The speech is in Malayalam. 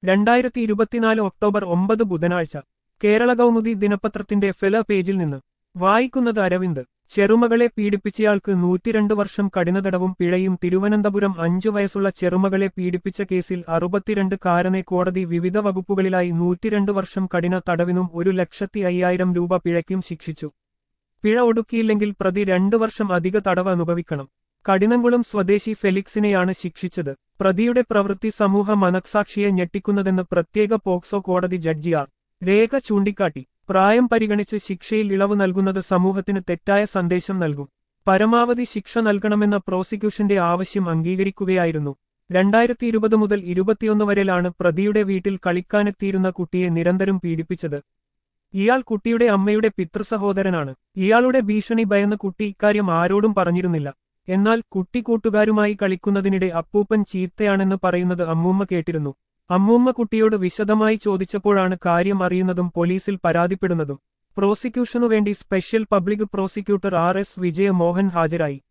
രണ്ടായിരത്തി ഇരുപത്തിനാല് ഒക്ടോബർ ഒമ്പത് ബുധനാഴ്ച കേരള കൗമുദി ദിനപത്രത്തിന്റെ ഫെല പേജിൽ നിന്ന് വായിക്കുന്നത് അരവിന്ദ് ചെറുമകളെ പീഡിപ്പിച്ചയാൾക്ക് നൂറ്റിരണ്ട് വർഷം കഠിനതടവും പിഴയും തിരുവനന്തപുരം അഞ്ചു വയസ്സുള്ള ചെറുമകളെ പീഡിപ്പിച്ച കേസിൽ അറുപത്തിരണ്ട് കാരനെ കോടതി വിവിധ വകുപ്പുകളിലായി നൂറ്റിരണ്ട് വർഷം കഠിന തടവിനും ഒരു ലക്ഷത്തി അയ്യായിരം രൂപ പിഴയ്ക്കും ശിക്ഷിച്ചു പിഴ ഒടുക്കിയില്ലെങ്കിൽ പ്രതി രണ്ടു വർഷം അധിക തടവ് അനുഭവിക്കണം കഠിനംകുളം സ്വദേശി ഫെലിക്സിനെയാണ് ശിക്ഷിച്ചത് പ്രതിയുടെ പ്രവൃത്തി സമൂഹ മനസാക്ഷിയെ ഞെട്ടിക്കുന്നതെന്ന് പ്രത്യേക പോക്സോ കോടതി ജഡ്ജി ആർ രേഖ ചൂണ്ടിക്കാട്ടി പ്രായം പരിഗണിച്ച് ശിക്ഷയിൽ ഇളവ് നൽകുന്നത് സമൂഹത്തിന് തെറ്റായ സന്ദേശം നൽകും പരമാവധി ശിക്ഷ നൽകണമെന്ന പ്രോസിക്യൂഷന്റെ ആവശ്യം അംഗീകരിക്കുകയായിരുന്നു രണ്ടായിരത്തി ഇരുപത് മുതൽ ഇരുപത്തിയൊന്ന് വരെയാണ് പ്രതിയുടെ വീട്ടിൽ കളിക്കാനെത്തിയിരുന്ന കുട്ടിയെ നിരന്തരം പീഡിപ്പിച്ചത് ഇയാൾ കുട്ടിയുടെ അമ്മയുടെ പിതൃസഹോദരനാണ് ഇയാളുടെ ഭീഷണി ഭയന്ന് കുട്ടി ഇക്കാര്യം ആരോടും പറഞ്ഞിരുന്നില്ല എന്നാൽ കുട്ടി കൂട്ടുകാരുമായി കളിക്കുന്നതിനിടെ അപ്പൂപ്പൻ ചീത്തയാണെന്ന് പറയുന്നത് അമ്മൂമ്മ കേട്ടിരുന്നു അമ്മൂമ്മ കുട്ടിയോട് വിശദമായി ചോദിച്ചപ്പോഴാണ് കാര്യം അറിയുന്നതും പോലീസിൽ പരാതിപ്പെടുന്നതും പ്രോസിക്യൂഷനുവേണ്ടി special public prosecutor R S Vijaya Mohan ഹാജരായി